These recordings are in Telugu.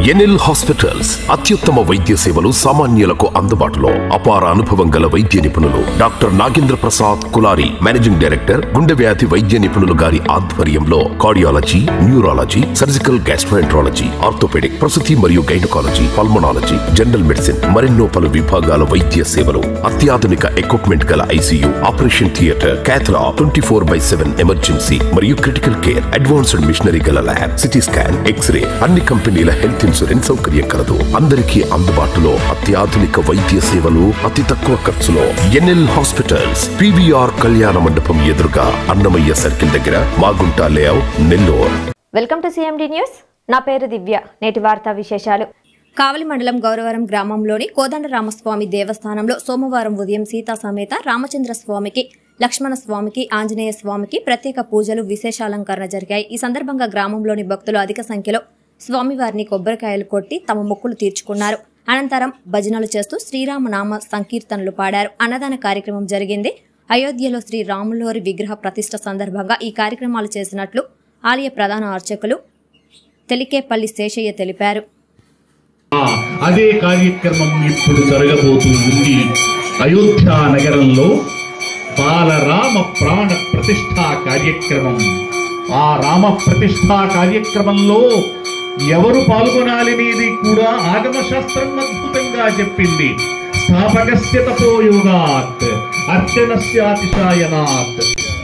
ఎన్ఎల్ హాస్పిటల్స్ అత్యుత్తమ వైద్య సేవలు సామాన్యులకు అందుబాటులో అపార అనుభవం గల వైద్య నిపుణులు doctor Nagendra Prasad Kulari managing director గుండె వ్యాధి వైద్య నిపుణులు గారి ఆధ్వర్యంలో cardiology neurology surgical gastroenterology orthopaedic ప్రసూతి మరియు గైనకాలజీ పల్మనాలజీ జనరల్ మెడిసిన్ మరెన్నో పలు విభాగాల వైద్య సేవలు అత్యాధునిక ఎక్విప్మెంట్ గల ICU operation theatre cath lab twenty four by seven emergency మరియు క్రిటికల్ కేర్ అడ్వాన్స్డ్ మిషనరీ గల ల్యాబ్ సిటీ స్కాన్ ఎక్స్రే అన్ని కంపెనీల హెల్త్ ఇన్సూరెన్స్ సౌకర్యం కలదు అందరికీ అందుబాటులో అత్యాధునిక వైద్య సేవలు అతి తక్కువ ఖర్చులో ఎన్ఎల్ హాస్పిటల్స్ పివిఆర్ కళ్యాణ మండపం ఎదురుగా అన్నమయ్య సర్కిల్ దగ్గర Magunta layout Nellore welcome to CMD news నా పేరు దివ్య నేటి వార్తా విశేషాలు కావలి మండలం గౌరవరం గ్రామంలోని కోదండరామస్వామి దేవస్థానంలో సోమవారం ఉదయం సీతా సమేత రామచంద్ర స్వామికి లక్ష్మణ స్వామికి ఆంజనేయ స్వామికి ప్రత్యేక పూజలు విశేషాలంకరణ జరిగాయి ఈ సందర్భంగా గ్రామంలోని భక్తులు అధిక సంఖ్యలో స్వామివారిని కొబ్బరికాయలు కొట్టి తమ మొక్కులు తీర్చుకున్నారు అనంతరం భజనలు చేస్తూ శ్రీరామనామ సంకీర్తనలు పాడారు అన్నదాన కార్యక్రమం జరిగింది అయోధ్యలో శ్రీ రాములోరి విగ్రహ ప్రతిష్ట సందర్భంగా ఈ కార్యక్రమాలు చేసినట్లు ఆలయ ప్రధాన అర్చకులు తెలికేపల్లి శేషయ్య తెలిపారు అదే కార్యక్రమం ఇప్పుడు జరగబోతూ ఉంది అయోధ్య నగరంలో బాలరామ ప్రాణ ప్రతిష్ఠా కార్యక్రమం ఆ రామ ప్రతిష్ఠా కార్యక్రమంలో ఎవరు పాల్గొనాలనేది కూడా ఆగమ శాస్త్రం అద్భుతంగా చెప్పింది స్థాపకస్య తపోయోగాత్ అర్చనస్య అతిశాయనాత్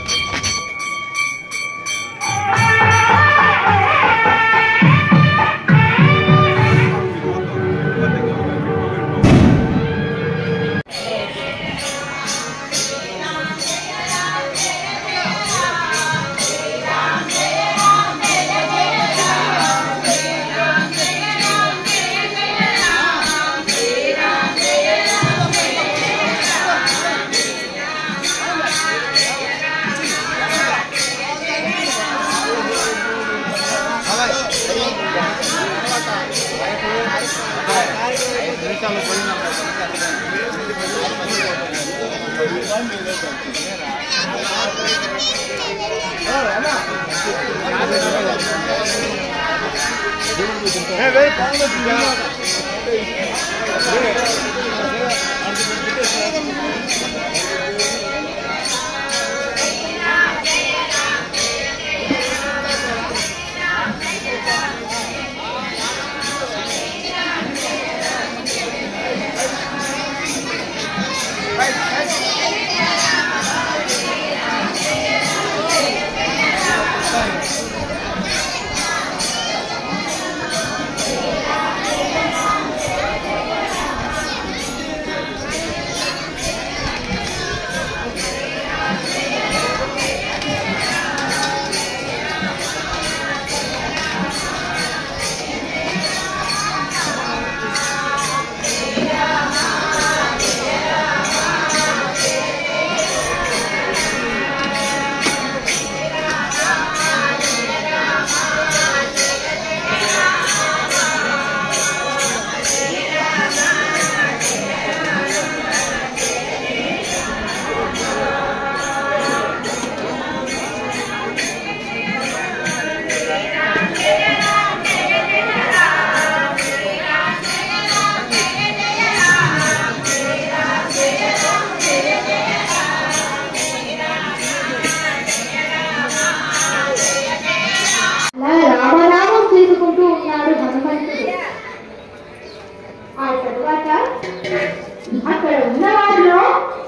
అలా రామనామం తీసుకుంటూ ఉన్నాడు హనుమంతుడు ఆ తరువాత అక్కడ ఉన్న వారిలో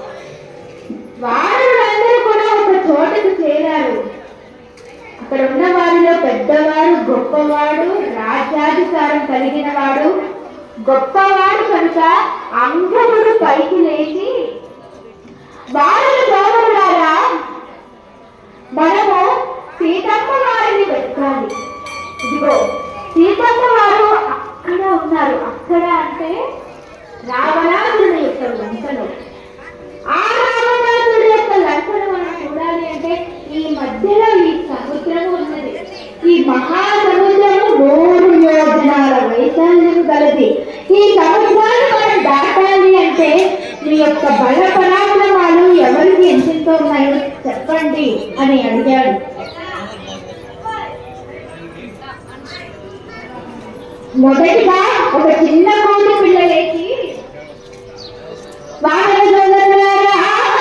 వారులందరూ కూడా ఒక చోటకు చేరారు అక్కడ ఉన్న వారిలో పెద్దవాడు గొప్పవాడు రాజ్యాధికారం కలిగిన వాడు గొప్పవాడు కనుక అంగముడు పైకి లేచి వారు సోదరులారా మనము సీతమ్మ వారిని వెతకాలి ఇదిగో సీతమ్మ వారు అక్కడ ఉన్నారు అక్కడ అంటే రావణాసురుని యొక్క లంకలో ఆ రావణాసురుడి యొక్క లంకను మనం చూడాలి అంటే ఈ మధ్యలో ఈ సముద్రం ఉన్నది ఈ మహాసముద్రము నూరు యోజనాల వైశాల్యం గలది ఈ సముద్రాన్ని మనం దాటాలి అంటే మీ యొక్క బల పరాక్రమాలు ఎవరికి ఎంతెంతో ఉన్నాయో చెప్పండి అని అడిగాడు మొదటిగా ఒక చిన్న కోడి పిల్ల లేచి వానర సోదరులారా,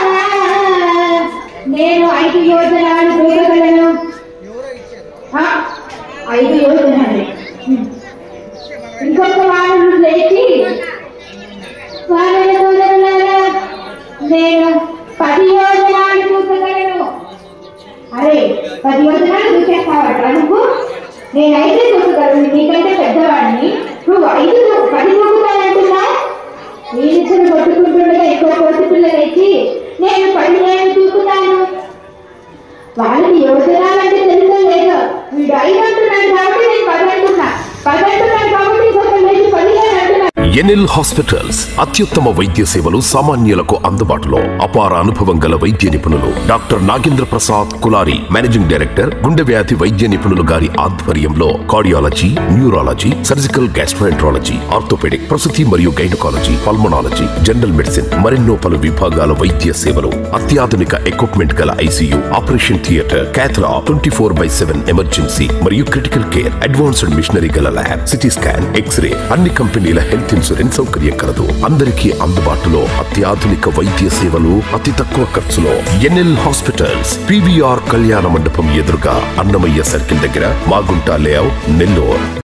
నేను ఐదు యోజనాలు దూరగలను ఆ, ఐదు యోజనాలు ఇంకొక వానరుడు లేచి వానర సోదరులారా నేను పది యోజనాలు దూకగలను అరే పది యోజనాలు దూకేస్తావట నువ్వు నేను ఐదే దూకగలను నీకంటే పెద్దవాడిని నువ్వు ఐదు దూ- పది దూకుతానంటున్నా వీరిద్దరు కొట్టుకుంటుండగా ఇంకో కోటి పిల్ల లేచి నేను పదిహేను దూకుతాను వాళ్ళకి యోజనాలంటే తెలుసో లేదో వీడు ఐదు అంటున్నాడు కాబట్టి నేను పది అంటున్నా పది అంటున్నాడు కాబట్టి ఇంకొక లేచి పదిహేను అంటున్నాడు ఎన్ఎల్ హాస్పిటల్స్ అత్యుత్తమ వైద్య సేవలు సామాన్యులకు అందుబాటులో అపార అనుభవం గల వైద్య నిపుణులు doctor Nagendra Prasad Kulari managing director గుండె వ్యాధి వైద్య నిపుణులు గారి ఆధ్వర్యంలో cardiology neurology surgical gastroenterology orthopaedic ప్రసూతి మరియు గైనకాలజీ పల్మనాలజీ జనరల్ మెడిసిన్ మరెన్నో పలు విభాగాల వైద్య సేవలు అత్యాధునిక ఎక్విప్మెంట్ గల ICU operation theatre cath lab twenty four by seven emergency మరియు క్రిటికల్ కేర్ అడ్వాన్స్డ్ మిషనరీ గల ల్యాబ్ సిటీ స్కాన్ ఎక్స్రే అన్ని కంపెనీల హెల్త్ ఇన్సూరెన్స్ సౌకర్యం కలదు అందరికీ అందుబాటులో అత్యాధునిక వైద్య సేవలు అతి తక్కువ ఖర్చులో ఎన్ఎల్ హాస్పిటల్స్ పివిఆర్ కళ్యాణ మండపం ఎదురుగా అన్నమయ్య సర్కిల్ దగ్గర మాగుంట లేఅవుట్ నెల్లూరు